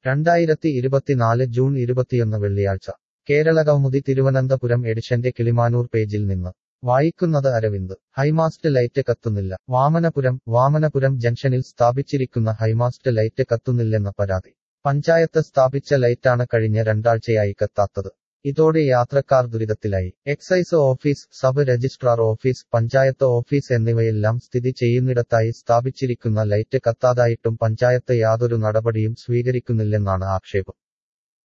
രണ്ടായിരത്തി ഇരുപത്തിനാല് ജൂൺ ഇരുപത്തിയൊന്ന് വെള്ളിയാഴ്ച കേരള കൗമുദി തിരുവനന്തപുരം എഡിഷന്റെ കിളിമാനൂർ പേജിൽ നിന്ന് വായിക്കുന്നത് അരവിന്ദ് ഹൈമാസ്റ്റ് ലൈറ്റ് കത്തുന്നില്ല വാമനപുരം വാമനപുരം ജംഗ്ഷനിൽ സ്ഥാപിച്ചിരിക്കുന്ന ഹൈമാസ്റ്റ് ലൈറ്റ് കത്തുന്നില്ലെന്ന പരാതി പഞ്ചായത്ത് സ്ഥാപിച്ച ലൈറ്റാണ് കഴിഞ്ഞ രണ്ടാഴ്ചയായി കത്താത്തത് ഇതോടെ യാത്രക്കാർ ദുരിതത്തിലായി excise office sub registrar office panchayat office എന്നിവയെല്ലാം സ്ഥിതി ചെയ്യുന്നിടത്തായി സ്ഥാപിച്ചിരിക്കുന്ന ലൈറ്റ് കത്താതായിട്ടും പഞ്ചായത്ത് യാതൊരു നടപടിയും സ്വീകരിക്കുന്നില്ലെന്നാണ് ആക്ഷേപം